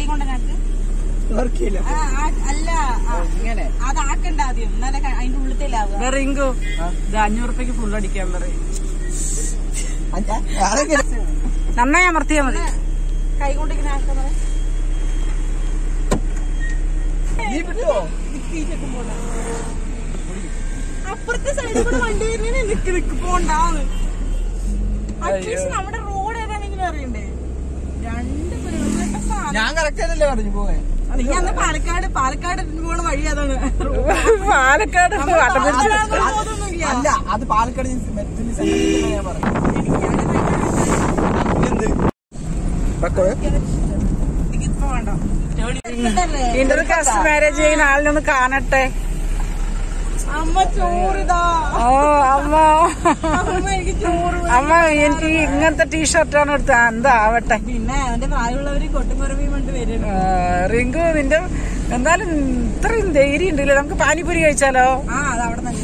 കൊണ്ടനക്ക് വർക്കില്ല അല്ല ആ, ഇങ്ങനെ അത് ആക്കണ്ട ആദ്യം എന്നാലേ ക- അതിന്റെ ഉള്ളിത്തേലാവുക റിങ്കു ഇത് അഞ്ഞൂറ് രൂപയ്ക്ക് ഫുൾ അടിക്കാൻ പറയും അതെങ്ങനെ നന്നായി അമർത്തിയാ മതി കൈ കൊണ്ട് ഇങ്ങനെ ആക്കാൻ പറ നീ വിട്ടോ അപ്പുറത്തെ സൈഡിൽ കൂടെ വണ്ടി വരുന്നതിന് നിക്ക് നിക്ക് പോണ്ടാന്ന് അറ്റ്ലീസ്റ്റ് നമ്മുടെ റോഡ് ഏതാണെങ്കിലും അറിയണ്ടേ രണ്ട് പരിപാടി സാധനം ഞാൻ കറക്റ്റ് ആയിട്ടല്ലേ പറഞ്ഞു പോകാൻ നീ അന്ന് പാലക്കാട് പാലക്കാട് പോണ വഴി അതാണ് പാലക്കാട് വട്ടം പിടിച്ച് ബോധമൊന്നുമില്ല. അല്ല അത് പാലക്കാട് മെറ്റലി സെന്ററിൽ ഞാൻ പറഞ്ഞു എന്ത് പക്കോള് എനിക്കിപ്പോ വേണ്ട ഇതല്ലേ? ഇന്റർ കാസ്റ്റ് മാരേജ് ചെയ്യുന്ന ആളിനൊന്ന് കാണട്ടെ അമ്മ ചോറിതാ ഓ അമ്മ അമ്മ എനിക്ക് ചോറ് വേണം. അമ്മ എനിക്ക് ഇങ്ങനത്തെ ടീഷർട്ടാണ് എടുത്ത എന്താ ആവട്ടെ പിന്നെ അവന്റെ പ്രായമുള്ളവര് കൊട്ടുകുറവിയും കൊണ്ട് വരും ആ, റിങ്കു നിന്റെ എന്നാലും ഇത്രയും ധൈര്യം ഉണ്ടല്ലേ നമുക്ക് പാനിപ്പൂരി കഴിച്ചാലോ ആ അത് അവിടെ തന്നെ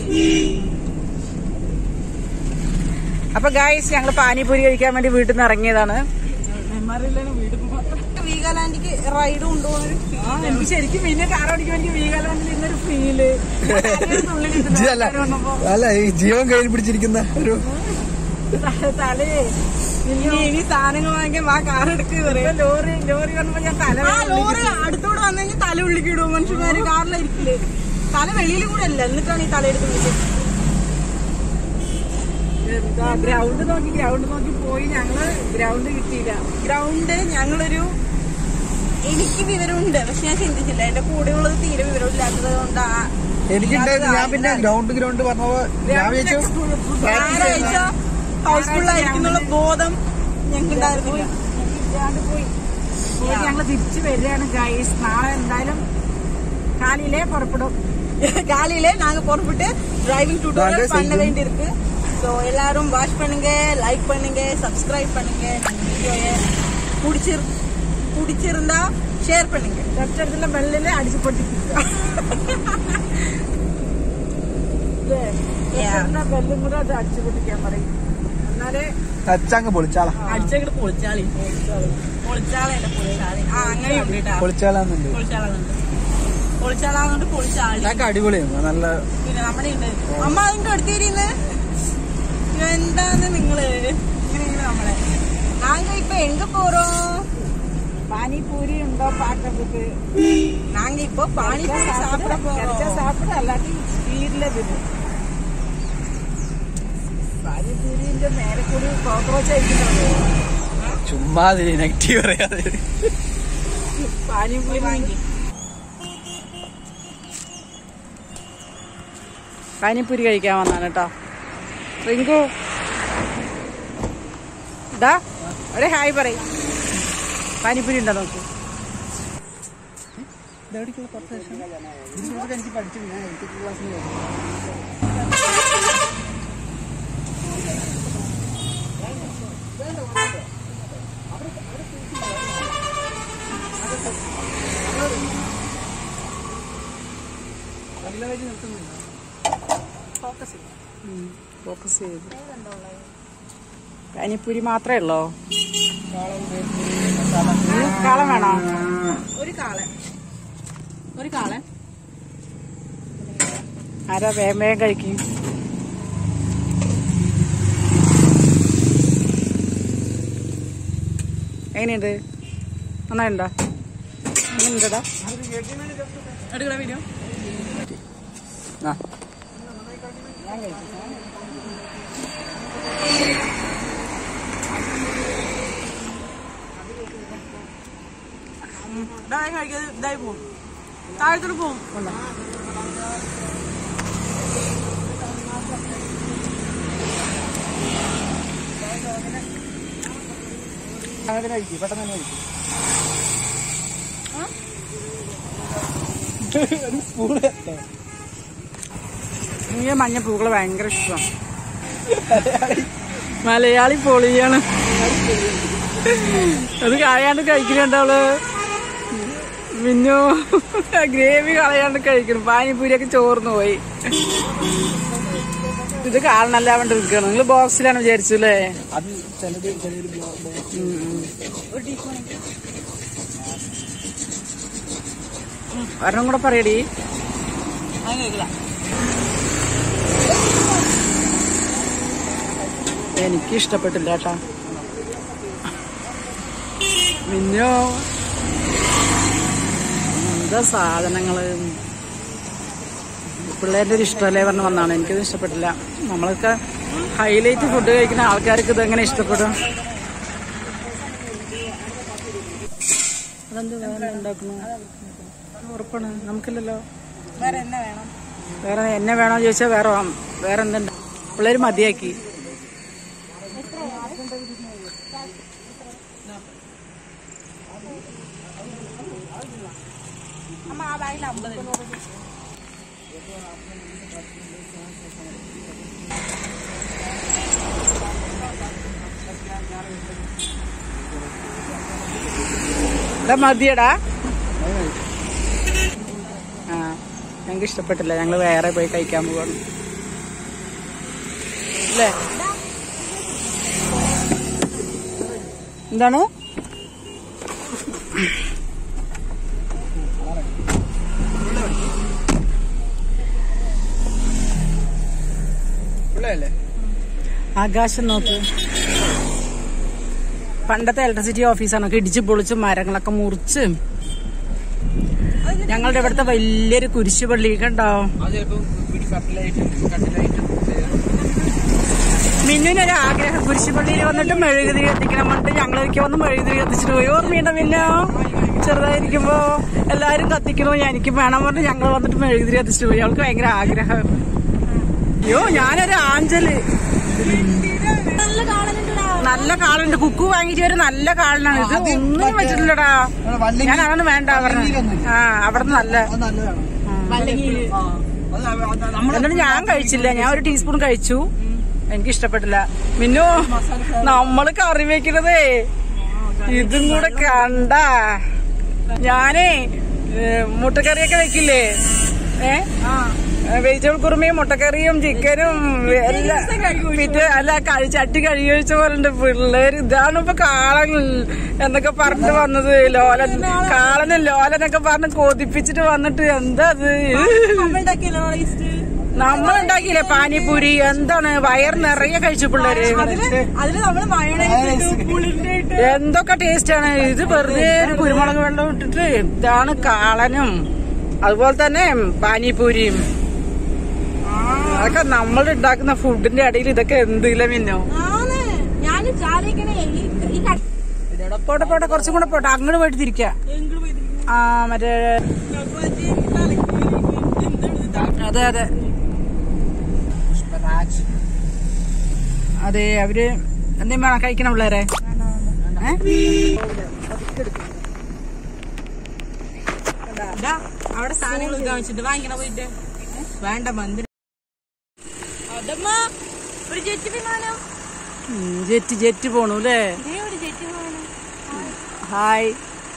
അപ്പൊ ഗായ്സ് ഞങ്ങൾ പാനിപ്പൂരി കഴിക്കാൻ വേണ്ടി വീട്ടിൽ നിന്ന് ഇറങ്ങിയതാണ് മെമ്മറിയിലാണ് വീട് വീഗാലാൻഡിക്ക് റൈഡ് കൊണ്ടുപോകുന്നൊരു ആ, എനിക്ക് ശരിക്കും പിന്നെ കാർ ഓടിക്കുമ്പോൾ എനിക്ക് വീഗാലാൻഡിൽ ഇന്നൊരു ഫീല് അല്ല അല്ല ഈ ജീവൻ കയ്യിൽ പിടിച്ചിരിക്കുന്ന ഒരു തലേ ഇനി ഇനി സാധനങ്ങൾ വാങ്ങിക്കാൻ ആ കാർ എടുക്കുക ഇപ്പൊ ലോറി ലോറി വന്നപ്പോ ഞാൻ തല ആ ലോറി അടുത്തോടെ വന്നു കഴിഞ്ഞാൽ തല ഉള്ളിക്കിടും മനുഷ്യന്മാര് കാറിലിരിക്കില്ലേ തല വെളിയിൽ കൂടെ അല്ല എന്നിട്ടാണ് ഈ തലയെടുത്ത് വിളിച്ചത് ഗ്രൗണ്ട് നോക്കി ഗ്രൗണ്ട് നോക്കി പോയി ഞങ്ങള് ഗ്രൗണ്ട് കിട്ടിയില്ല ഗ്രൗണ്ട് ഞങ്ങളൊരു എനിക്ക് വിവരമുണ്ട് പക്ഷെ ഞാൻ ചിന്തിച്ചില്ല എന്റെ കൂടെയുള്ളത് തീരെ വിവരമില്ലാത്തത് കൊണ്ട് ആ- എനിക്കുണ്ടായിരുന്നു ഞാൻ പിന്നെ ഗ്രൗണ്ട് ഗ്രൗണ്ട് പറഞ്ഞപ്പോ ഞാൻ വിചാരിച്ചു ഞായറാഴ്ച ഹൗസ്ഫുള്ളായിരിക്കുന്നുള്ള ബോധം ഞങ്ങൾക്കുണ്ടായിരുന്നില്ല ഇല്ലാണ്ട് പോയി പോയി ഞങ്ങള് തിരിച്ചു വരികയാണ് ഗൈസ് നാളെ എന്തായാലും കാലിയിലെ പുറപ്പെടും காலையில நாங்க புறப்பட்டு டிரைவிங் நாங்க டியூட்டோரியல் பண்ண செய்வோம். வேண்டியிருக்கு ஸோ எல்லாரும் வாட்ச் பண்ணுங்க லைக் பண்ணுங்க சப்ஸ்கிரைப் பண்ணுங்க நம்ம வீடியோயை பிடிச்சிரு பிடிச்சிருந்தா ஷேர் பண்ணுங்க തൊട്ടടുത്തുള്ള ബെല്ലില് അടിച്ചു പൊട്ടിക്കുക ബെല്ലും കൂടെ അത് അടിച്ചു പൊട്ടിക്കാൻ പറയും എന്നാലേ ടച്ചങ്ങ് പൊളിച്ചാളാ അടിച്ചങ്ങോട്ട് പൊളിച്ചാളി പൊളിച്ചാളല്ല പൊളിച്ചാളി ആ അങ്ങനെ ഉണ്ട് കേട്ടോ പൊളിച്ചാളാന്നുണ്ട് പൊളിച്ചാളുണ്ട് പൊളിച്ചാളാന്നുണ്ട് പൊളിച്ചാളി ഇതൊക്കെ അടിപൊളിയാണ് നല്ല പിന്നെ നമ്മുടെ ഉണ്ട് അമ്മ അതിന്റെ അടുത്തിരുന്ന് എന്താന്ന് നിങ്ങള് ഇങ്ങനെ നമ്മളെ நாங்க இப்ப எங்க போறோம் പാനിപൂരി ഉണ്ടോ പാക്കപ്പുക്ക് நாங்க இப்போ பானிபூரி சாப்பிட போறோம் സാപ്പിട അല്ലാണ്ട് സ്പീഡിലെ വരും പാനിപൂരിന്റെ മേലെ കൂടി കോക്രോച്ച് അയക്കുന്നുണ്ടോ ചുമ്മാ നെഗറ്റീവ് പറയാതെ പാനിപൂരി வாங்கி പാനിപ്പൂരി കഴിക്കാൻ വന്നാണ് കേട്ടോ റിങ്കു ഇതാ ഒരു ഹായ് പറയും പാനിപ്പൂരി ഉണ്ടോ നോക്കൂ എനിക്ക് പഠിച്ചു ഞാൻ എനിക്ക് ക്ലാസ്സിൽ ഫോക്കസ് ചെയ്ത് പാനിപ്പൂരി മാത്രമേ ഉള്ളോ ഉം, കാളം വേണോ ഒരു കാളൻ ഒരു കാളൻ ആരാ വേഗം വേഗം കഴിക്കും എങ്ങനെയുണ്ട് നന്നായിട്ടുണ്ടോ എങ്ങനെയുണ്ടടാ എടുക്കണ വീഡിയോ ഇതായി കഴിക്കാതെ ഇതായി പോവും താഴത്തോട്ട് പോവും അങ്ങനെ കഴിക്കും പെട്ടെന്ന് തന്നെ കഴിക്കും ഒരു സ്പൂണ് എനിക്ക് മഞ്ഞപ്പൂക്കള് ഭയങ്കര ഇഷ്ടമാണ് മലയാളി പൊളിയാണ് അത് കളയാണ്ട് കഴിക്കുന്നുണ്ടവള് മിന്നു ഗ്രേവി കളയാണ്ട് കഴിക്കണം പാനിപ്പൂരിയൊക്കെ ചോർന്നു പോയി ഇത് കാണണല്ല വേണ്ട നിൽക്കണം നിങ്ങൾ ബോക്സിലാണ് വിചാരിച്ചു അല്ലേ അത് ചിലത് ചെറിയൊരു ബ്ലോ- ബ്ലോ- ഒരെണ്ണം കൂടെ പറയടി അത് കേൾക്കില്ല എനിക്ക് ഇഷ്ടപ്പെട്ടില്ല കേട്ടാ മിന്നോ എന്താ സാധനങ്ങള് പിള്ളേരുടെ ഒരു ഇഷ്ടമല്ലേ പറഞ്ഞ് വന്നാണ് എനിക്കത് ഇഷ്ടപ്പെട്ടില്ല നമ്മളൊക്കെ ഹൈലൈറ്റ് ഫുഡ് കഴിക്കുന്ന ആൾക്കാർക്ക് ഇതെങ്ങനെ ഇഷ്ടപ്പെടും അതെന്ത് വേറെ ഉണ്ടാക്കണു ഉറപ്പാണ് നമുക്കില്ലല്ലോ വേറെ എന്നാ വേണം വേറെ എന്നെ വേണോ ചോദിച്ചാൽ വേറെ വാ- വേറെ എന്തുണ്ട് പിള്ളേര് മതിയാക്കി അമ്മ ആ ബാഗിൽ അമ്പത് ഇതാ മതിയടാ ആ ഞങ്ങൾക്ക് ഇഷ്ടപ്പെട്ടില്ല ഞങ്ങൾ വേറെ പോയി കഴിക്കാൻ പോവാണ് അല്ലേ എന്താണ് പിള്ളേരല്ലേ ആകാശം നോക്ക് പണ്ടത്തെ ഇലക്ട്രിസിറ്റി ഓഫീസാണ് ഒക്കെ ഇടിച്ച് പൊളിച്ച് മരങ്ങളൊക്കെ മുറിച്ച് ഞങ്ങളുടെ ഇവിടുത്തെ വലിയൊരു കുരിശുപള്ളി കണ്ടോ അത് ചിലപ്പോ വീട്ടിൽ കട്ടിലായിട്ട് കട്ടിലായിട്ട് മിന്നുവിനൊരു ആഗ്രഹം കുരിശുപള്ളിയിൽ വന്നിട്ട് മെഴുകുതിരി കത്തിക്കണം പറഞ്ഞിട്ട് ഞങ്ങളൊക്കെ വന്ന് മെഴുകുതിരി കത്തിച്ചിട്ട് പോയി ഓർമ്മയുണ്ട മിന്നോ ചെറുതായിരിക്കുമ്പോ എല്ലാരും കത്തിക്കണോ എനിക്ക് വേണം പറഞ്ഞിട്ട് ഞങ്ങൾ വന്നിട്ട് മെഴുകുതിരി കത്തിച്ചിട്ട് പോയി അവൾക്ക് ഭയങ്കര ആഗ്രഹം അയ്യോ ഞാനൊരു ആഞ്ചല് നല്ല കാണലുണ്ടടാ നല്ല കാളുണ്ട് കുക്കു വാങ്ങിച്ച ഒരു നല്ല കാളനാണ് ഇത് അത് ഒന്നും മറ്റേ- വെച്ചിട്ടില്ലടാ വല്ലെങ്കിൽ- ഞാൻ അതാണ് വേണ്ട പറഞ്ഞു വല്ലെങ്കിലൊന്നും. ആ അവിടെ നല്ല അത് നല്ലതാണ് അല്ലെങ്കിൽ ആ അത് അത് നമ്മള് എന്നിട്ട് ഞാൻ കഴിച്ചില്ല ഞാൻ ഒരു ടീസ്പൂൺ കഴിച്ചു എനിക്ക് ഇഷ്ടപ്പെട്ടില്ല മിന്നു നമ്മള് കറി വെക്കണതേ ഇതും കൂടെ കണ്ട ഞാനേ ഏ, മുട്ടക്കറിയൊക്കെ വെക്കില്ലേ ഏ വെജിറ്റബിൾ കുറുമയും മുട്ടക്കറിയും ചിക്കനും എല്ലാം പിറ്റേ അല്ല കഴി ചട്ടി കഴുകി വെച്ച പോലെ പിള്ളേര് ഇതാണ് ഇപ്പൊ കാളൻ എന്നൊക്കെ പറഞ്ഞിട്ട് വന്നത് ലോലൻ കാളനും ലോലനൊക്കെ പറഞ്ഞ് കൊതിപ്പിച്ചിട്ട് വന്നിട്ട് എന്താ അത് നമ്മളുണ്ടാക്കിയല്ലോ ടേസ്റ്റ് നമ്മൾ ഉണ്ടാക്കിയില്ലേ പാനിപൂരി എന്താണ് വയർ നിറയെ കഴിച്ചു പിള്ളേര് അതില് അതില് നമ്മള് മയോണൈസ് ഇട്ടു പുളിന്റെ ഇട്ട് എന്തൊക്കെ ടേസ്റ്റ് ആണ് ഇത് വെറുതെ ഒരു കുരുമുളക് വെള്ളം ഇട്ടിട്ട് ഇതാണ് കാളനും അതുപോലെ തന്നെ പാനിപൂരിയും അതൊക്കെ നമ്മൾ ഉണ്ടാക്കുന്ന ഫുഡിന്റെ ഇടയിൽ ഇതൊക്കെ എന്തില്ല മിന്നോ ആണ് ഞാൻ ആലോചിക്കണേ ഈ ഈ കട്ട പോട്ടെ പോട്ടെ കുറച്ചും കൂടെ പോട്ടെ അങ്ങോട്ട് പോയിട്ട് തിരിക്ക എങ്കിലും പോയിരിക്കുന്നു. ആ മറ്റേ അപ്പൊ അത് ഈ തലയ്ക്ക് എന്താണ് ഇത്? അതെ അതെ പുഷ്പരാജ് അതെ അവര് എന്തെങ്കിലും വേണം കഴിക്കണം പിള്ളേരെ ഏ? ഇതാ, അവിടെ സാധനങ്ങൾ കാണിച്ചിട്ട് വാങ്ങിക്കണ പോയിട്ട് വേണ്ട മന്ദിരം അതമ്മ ഒരു ജെറ്റ് വിമാനം ഉം, ജെറ്റ് ജെറ്റ് പോണു അല്ലേ ദേ ഒരു ജെറ്റ് വിമാനം ഹായ്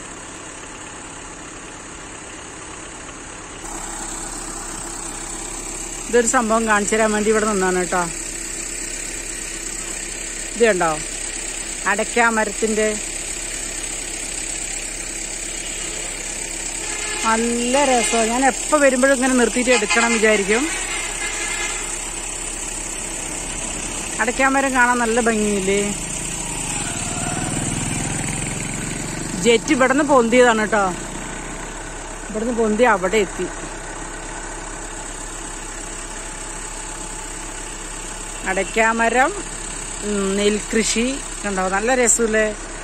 ഇതൊരു സംഭവം കാണിച്ചു തരാൻ വേണ്ടി ഇവിടെ നിന്നാണ് കേട്ടോ ഇത് കണ്ടോ അടയ്ക്കാ മരത്തിന്റെ നല്ല രസമാണ് ഞാൻ എപ്പോ വരുമ്പോഴും ഇങ്ങനെ നിർത്തിയിട്ട് എടുക്കണം വിചാരിക്കും അടയ്ക്കാമരം കാണാൻ നല്ല ഭംഗിയില്ലേ ജെറ്റ് ഇവിടുന്ന് പൊന്തിയതാണ് കേട്ടോ ഇവിടുന്ന് പൊന്തി അവിടെ എത്തി അടയ്ക്കാമരം ഉം, നെൽകൃഷി കണ്ടോ നല്ല രസമില്ലേ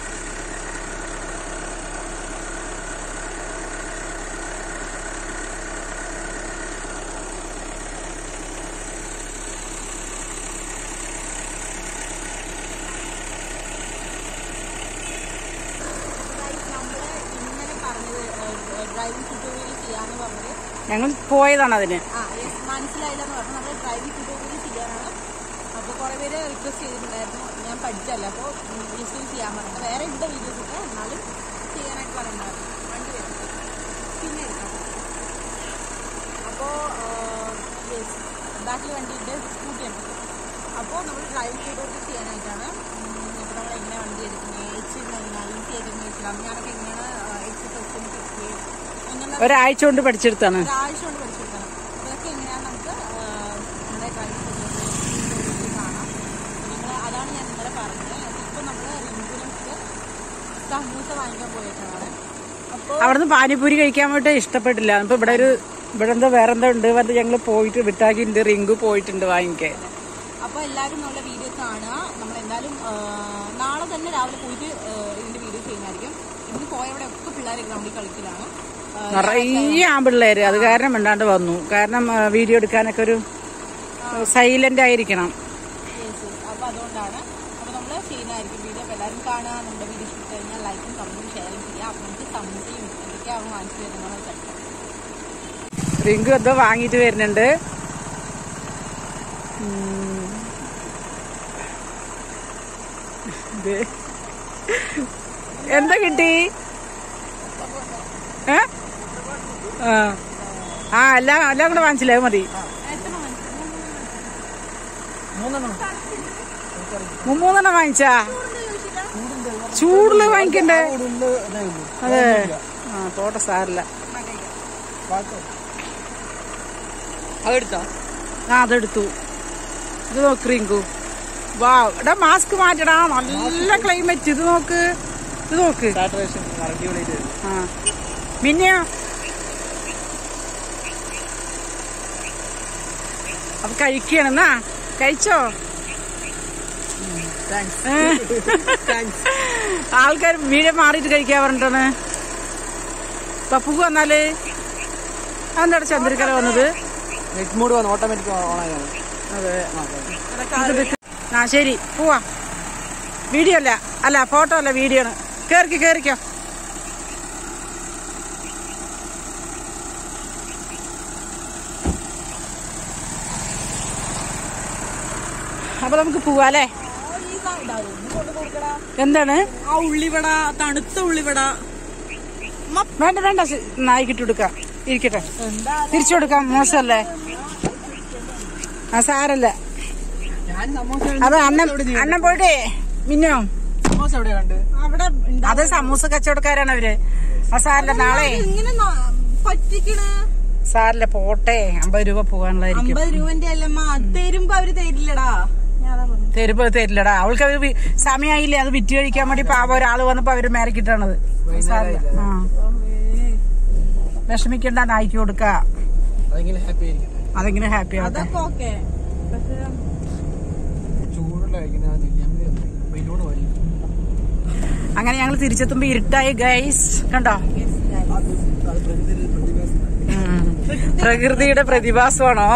ഇന്നലെ പറഞ്ഞത് ഡ്രൈവിംഗ് ട്യൂട്ടോറിയൽ ചെയ്യാന്ന് പറഞ്ഞത് ഞങ്ങൾ പോയതാണ് അതിന് ആ യെസ് മനസ്സിലായില്ലെന്ന് പറഞ്ഞു നമ്മൾ ഡ്രൈവിംഗ് ട്യൂട്ടോറിയൽ ചെയ്യാനാണ് അപ്പോൾ കുറേ പേര് റിക്വസ്റ്റ് ചെയ്തിട്ടുണ്ടായിരുന്നു ഞാൻ പഠിച്ചല്ല അപ്പോൾ ലിസ്റ്റിൽ ചെയ്യാൻ പറഞ്ഞത് വേറെ ഉണ്ട് വീഡിയോസ് ഒക്കെ എന്നാലും ചെയ്യാനായിട്ട് പറയുന്നുണ്ടായിരുന്നു വണ്ടി വരും പിന്നെ എടുക്കാം അപ്പോൾ യെസ് ബാക്കിൽ വണ്ടിയുണ്ട് സ്കൂട്ടി ഉണ്ട് അപ്പോൾ നമ്മൾ ഡ്രൈവിംഗ് ട്യൂട്ടോറിയൽ ചെയ്യാനായിട്ടാണ് അപ്പോൾ നമ്മൾ എങ്ങനെ വണ്ടി എടുക്കുന്നത് എച്ച് ഈസി ആയിട്ട് എങ്ങനെ ഇസ്ലാം ഞാനൊക്കെ എങ്ങനെയാണ് എച്ച് ഫസ്റ്റ് കിട്ടുകയും അങ്ങനെ ഒരാഴ്ച കൊണ്ട് പഠിച്ചെടുത്താണ് ഒരാഴ്ച കൊണ്ട് പഠിച്ചെടുക്കണം അതൊക്കെ എങ്ങനെയാണെന്ന് നമുക്ക് ആ, നമ്മുടെ ഡ്രൈവിംഗ് കാണാം നിങ്ങൾ അതാണ് ഞാൻ ഇന്നലെ പറഞ്ഞത് ഇപ്പൊ നമ്മള് റിങ്കുലംസ് സമൂസ വാങ്ങിക്കാൻ പോയേക്കാണ് അപ്പോൾ അവിടുന്ന് പാനിപ്പൂരി കഴിക്കാൻ വേണ്ടി ഇഷ്ടപ്പെട്ടില്ല ഇപ്പൊ ഇവിടെ ഒരു ഇവിടെ എന്തോ വേറെ എന്തോ ഉണ്ട് പറഞ്ഞ് ഞങ്ങള് പോയിട്ട് വിട്ടാക്കിണ്ട് റിങ്കു പോയിട്ടുണ്ട് വാങ്ങിക്കാൻ അപ്പോൾ എല്ലാവരും നമ്മുടെ വീഡിയോ കാണുക നമ്മൾ എന്തായാലും ആ, നാളെ തന്നെ രാവിലെ പോയിട്ട് ആ, ഇതിന്റെ വീഡിയോ ചെയ്യുന്നതായിരിക്കും ഇന്ന് പോയവിടെ ഒക്കെ പിള്ളേർ ഗ്രൗണ്ടിൽ കളിക്കലാണ് ആ, നിറയെ ആമ്പിള്ളേര് അത് കാരണം മിണ്ടാണ്ട് വന്നു കാരണം ആ, വീഡിയോ എടുക്കാനൊക്കെ ഒരു സൈലന്റ് ആയിരിക്കണം yes, yes. അപ്പോൾ അതുകൊണ്ടാണ് അപ്പോൾ നമ്മൾ ചെയ്യുന്നതായിരിക്കും വീഡിയോ അപ്പോൾ എല്ലാവരും കാണുക നമ്മുടെ വീഡിയോ ഇഷ്ടപ്പെട്ട് കഴിഞ്ഞാൽ ലൈക്കും കമന്റും ഷെയറും ചെയ്യുക അപ്പോൾ നമുക്ക് സമൂസയും എന്തൊക്കെയാണ് വാങ്ങിച്ചു തരുന്നത് ചിലപ്പോൾ റിങ്കു എന്തോ വാങ്ങിയിട്ട് വരുന്നുണ്ട് ഉം. ഇത്. എന്താ കിട്ടി ഏ ആ ആ എല്ലാം എല്ലാം കൂടെ വാങ്ങിച്ചില്ലേ അത് മതി മൂ- മൂന്നെണ്ണം വാങ്ങിച്ചാ ചൂടുള്ള വാങ്ങിക്കണ്ടേ ചൂടുണ്ട് ഇതേ ഉള്ളൂ. അതെ ആ തോട്ട സാറില്ല അതെടുത്താ ആ അതെടുത്തു ഇത് നോക്ക് റിങ്കു വാ എടാ മാസ്ക് മാറ്റടാ നല്ല ക്ലൈമറ്റ് ഇത് നോക്ക് ഇത് നോക്ക് സാറ്റുറേഷൻ അടിപൊളിയായിട്ട് വരും ആ മിന്നിയോ അപ്പൊ കഴിക്കണെന്നാ കഴിച്ചോ താങ്ക്സ് ഏ? താങ്ക്സ് ആൾക്കാർ വീട് മാറിയിട്ട് കഴിക്കാൻ പറഞ്ഞിട്ടാണ് പപ്പുക്ക് വന്നാല് അതെന്താ ചന്ദ്രിക്കല വന്നത് നെറ്റ് മോഡ് വന്ന് ഓട്ടോമാറ്റിക് ഓൺ ആയാണ് അതെ ഇത് വിക്ക്. ആ ശരി പോവാ വീഡിയോ അല്ല അല്ല ഫോട്ടോ അല്ല വീഡിയോ ആണ് കേറിക്കോ കേറിക്കോ അപ്പൊ നമുക്ക് പോവാല്ലേ എന്താണ് ആ ഉള്ളിവട തണുത്ത ഉള്ളിവട വേണ്ട വേണ്ട ശ- നായിക്കിട്ട് കൊടുക്കാം ഇരിക്കട്ടെ തിരിച്ചു കൊടുക്കാം മോശമല്ലേ ആ സാരല്ല ഞാൻ സമോസ അത് അണ്ണൻ അണ്ണൻ പോയിട്ടേ മിന്നോ സമോസ എവിടെ കണ്ട് അവിടെ അത് സമൂസ കച്ചവടക്കാരാണ് അവര് ആ സാരല്ല നാളെ ഇങ്ങനെ ന- പറ്റിക്കണ് സാരല്ല പോട്ടെ അമ്പത് രൂപ പോകാനുള്ളതായിരിക്കും അമ്പത് രൂപന്റെ അല്ലമ്മ തരുമ്പോ അവര് തരില്ലടാ ഞാൻ അതാ പറഞ്ഞത്. തരുമ്പോ തരില്ലടാ അവൾക്ക് അവര് വി- സമയമായില്ലേ അത് വിറ്റ് കഴിക്കാൻ വേണ്ടി പാവ ഒരാള് വന്നപ്പോ അവര് മേരക്കിട്ടാണത് സാരല്ല ആ വിഷമിക്കണ്ട നായിക്ക് കൊടുക്ക അതെങ്കിലും ഹാപ്പി ആയിരിക്കും അതെങ്ങനെ ഹാപ്പി ആവട്ടെ അതൊക്കെ ഓക്കെ പക്ഷെ ചൂടുള്ള കഴിക്കുന്ന വെയിലോട് വരും അങ്ങനെ ഞങ്ങൾ തിരിച്ചെത്തുമ്പോ ഇരുട്ടായി ഗൈസ് കണ്ടോ ഉം. പ്രകൃതിയുടെ പ്രതിഭാസമാണോ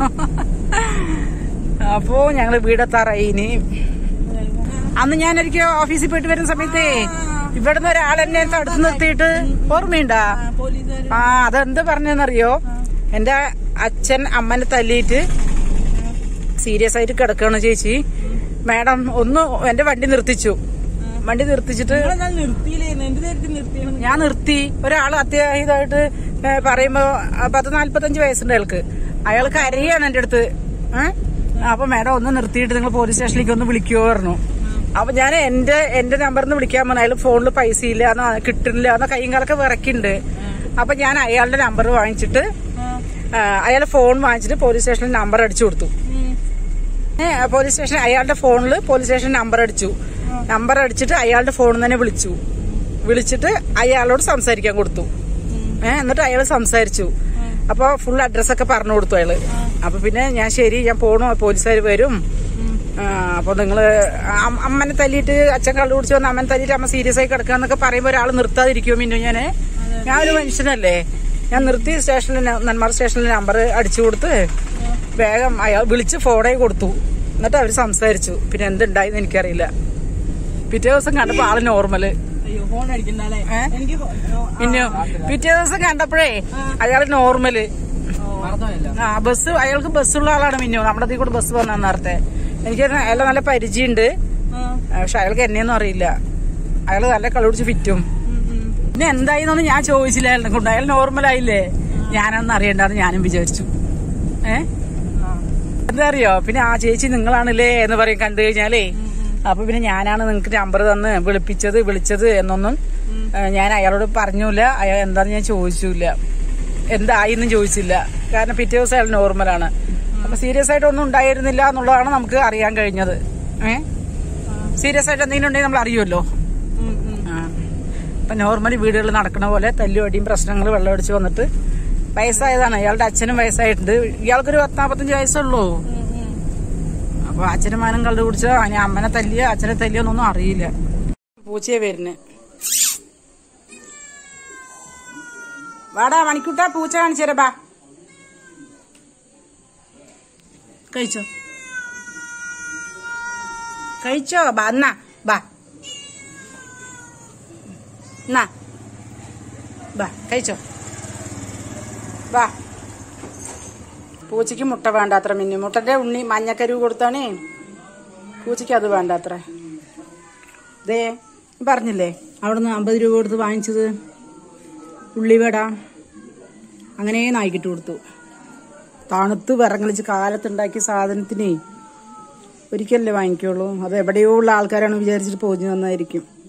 അപ്പോ ഞങ്ങള് വീടെത്താറായി ഇനി അന്ന് ഞാൻ ഒരിക്കൽ ഓഫീസിൽ പോയിട്ട് വരുന്ന സമയത്തേ ഇവിടുന്ന് ഒരാൾ എന്നെ തടുത്ത് നിർത്തിയിട്ട് ഓർമ്മയുണ്ടാ പോലീസുകാർ ആ അതെന്ത് പറഞ്ഞെന്നറിയോ എന്റെ അച്ഛൻ അമ്മനെ തല്ലിയിട്ട് സീരിയസ് ആയിട്ട് കിടക്കാണ് ചേച്ചി മാഡം ഒന്ന് എന്റെ വണ്ടി നിർത്തിച്ചു വണ്ടി നിർത്തിച്ചിട്ട് ഞാൻ നിർത്തിയില്ലായിരുന്നു എന്റെ നേരത്തെ നിർത്തിയാണ് ഞാൻ നിർത്തി ഒരാൾ അത്യാഹിതമായിട്ട് ഏ, പറയുമ്പോ ആ, പത്ത് നാല്പത്തഞ്ച് വയസ്സുണ്ട് അയാൾക്ക് അയാൾ കരയാണ് എന്റെ അടുത്ത് ഏഹ് അപ്പൊ മാഡം ഒന്ന് നിർത്തിയിട്ട് നിങ്ങൾ പോലീസ് സ്റ്റേഷനിലേക്ക് ഒന്ന് വിളിക്കുമോ പറഞ്ഞു അപ്പൊ ഞാൻ എന്റെ എന്റെ നമ്പറിൽ നിന്ന് വിളിക്കാൻ പറഞ്ഞു അയാൾ ഫോണിൽ പൈസ ഇല്ല എന്നോ കിട്ടുന്നില്ല എന്നോ കൈയും കാലൊക്കെ വിറക്കുന്നുണ്ട് അപ്പൊ ഞാൻ അയാളുടെ നമ്പർ വാങ്ങിച്ചിട്ട് അയാളെ ഫോൺ വാങ്ങിച്ചിട്ട് പോലീസ് സ്റ്റേഷനിൽ നമ്പർ അടിച്ചു കൊടുത്തു ഏ, പോലീസ് സ്റ്റേഷൻ അയാളുടെ ഫോണിൽ പോലീസ് സ്റ്റേഷൻ നമ്പർ അടിച്ചു നമ്പർ അടിച്ചിട്ട് അയാളുടെ ഫോണിൽ തന്നെ വിളിച്ചു വിളിച്ചിട്ട് അയാളോട് സംസാരിക്കാൻ കൊടുത്തു ഏ എന്നിട്ട് അയാൾ സംസാരിച്ചു അപ്പൊ ഫുൾ അഡ്രസ് ഒക്കെ പറഞ്ഞു കൊടുത്തു അയാള് അപ്പൊ പിന്നെ ഞാൻ ശരി ഞാൻ പോണു പോലീസുകാർ വരും ആ, അപ്പൊ നിങ്ങള് അം- അമ്മനെ തല്ലിയിട്ട് അച്ഛൻ കള്ളു കുടിച്ചു വന്ന് അമ്മനെ തല്ലിയിട്ട് അമ്മ സീരിയസ് ആയി കിടക്കാന്നൊക്കെ പറയുമ്പോ ഒരാൾ നിർത്താതിരിക്കുമോ മിന്നു ഞാന് ഞാൻ ഒരു മനുഷ്യനല്ലേ ഞാൻ നിർത്തി സ്റ്റേഷനിൽ നെന്മാർ സ്റ്റേഷനിൽ നമ്പർ അടിച്ചു കൊടുത്ത് വേഗം അയാൾ വിളിച്ച് ഫോണേ കൊടുത്തു എന്നിട്ട് അവര് സംസാരിച്ചു പിന്നെ എന്തുണ്ടായിന്ന് എനിക്കറിയില്ല പിറ്റേ ദിവസം കണ്ടപ്പോ ആള് നോർമല് അയ്യോ ഫോൺ അടിക്കണ്ടല്ലേ ഏ? എനിക്ക് ഫോ- ഓ, ആ, പിന്നെ പിറ്റേ ദിവസം കണ്ടപ്പോഴേ അയാള് നോർമല് മറന്നോയല്ല ആ ബസ് അയാൾക്ക് ബസ്സുള്ള ആളാണ് മിന്നു നമ്മുടെ ഇതിൽ കൂടെ ബസ് വന്ന നേരത്തെ എനിക്ക് അയാളെ നല്ല പരിചയമുണ്ട് ആ, പക്ഷെ അയാൾക്ക് എന്നെയൊന്നും അറിയില്ല അയാൾ നല്ല കളിപിടിച്ച് ഫിറ്റും ഉം, ഉം. പിന്നെ എന്തായിന്നൊന്നും ഞാൻ ചോദിച്ചില്ല അയാളെ കൊണ്ട് അയാൾ നോർമലായില്ലേ ഞാനൊന്നും അറിയണ്ടെന്ന് ഞാനും വിചാരിച്ചു ഏ എന്താ അറിയോ പിന്നെ ആ ചേച്ചി നിങ്ങളാണല്ലേ എന്ന് പറയും കണ്ടു കഴിഞ്ഞാലേ അപ്പൊ പിന്നെ ഞാനാണ് നിങ്ങക്ക് നമ്പർ തന്ന് വിളിപ്പിച്ചത് വിളിച്ചത് എന്നൊന്നും ഉം. ഏ, ഞാൻ അയാളോട് പറഞ്ഞൂല അയാൾ എന്താന്ന് ഞാൻ ചോദിച്ചില്ല എന്തായിന്നും ചോദിച്ചില്ല കാരണം പിറ്റേ ദിവസം അയാൾ നോർമലാണ് അപ്പൊ സീരിയസ് ആയിട്ട് ഒന്നും ഉണ്ടായിരുന്നില്ല എന്നുള്ളതാണ് നമുക്ക് അറിയാൻ കഴിഞ്ഞത് ഏ സീരിയസ് ആയിട്ട് എന്തെങ്കിലും ഉണ്ടെങ്കിൽ നമ്മൾ അറിയുമല്ലോ ഉം, ഉം. ആ. ഇപ്പൊ നോർമലി വീടുകളിൽ നടക്കണ പോലെ തല്ലുവടിയും പ്രശ്നങ്ങൾ വെള്ളമടിച്ച് വന്നിട്ട് വയസ്സായതാണ് അയാളുടെ അച്ഛനും വയസ്സായിട്ടുണ്ട് ഇയാൾക്കൊരു പത്ത് നാപ്പത്തഞ്ച് വയസ്സുള്ളൂ ഉം, ഉം. അപ്പൊ അച്ഛനും മാനം കള്ളു കുടിച്ചോ അനി അമ്മനെ തല്ലിയോ അച്ഛനെ തല്ലിയോ എന്നൊന്നും അറിയില്ല പൂച്ചയെ വരുന്നു വാടാ മണിക്കൂട്ടാ പൂച്ച കാണിച്ചേരാ ബാ കഴിച്ചോ കഴിച്ചോ ബാ എന്നാ ബാ എന്നാ ബാ കഴിച്ചോ ബാ പൂച്ചയ്ക്ക് മുട്ട വേണ്ട അത്ര മിന്നി മുട്ടന്റെ ഉണ്ണി മഞ്ഞക്കരു കൊടുത്താണേ പൂച്ചയ്ക്ക് അത് വേണ്ട അത്ര ദേ പറഞ്ഞില്ലേ അവിടുന്ന് അമ്പത് രൂപ കൊടുത്ത് വാങ്ങിച്ചത് ഉള്ളിവട അങ്ങനെ നായിക്കിട്ട് കൊടുത്തു തണുത്ത് വിറങ്ങളിച്ച് കാലത്തുണ്ടാക്കിയ സാധനത്തിനേ ഒരിക്കലല്ലേ വാങ്ങിക്കുള്ളൂ അത് എവിടെയോ ഉള്ള ആൾക്കാരാണ് വിചാരിച്ചിട്ട് പോഞ്ഞു വന്നായിരിക്കും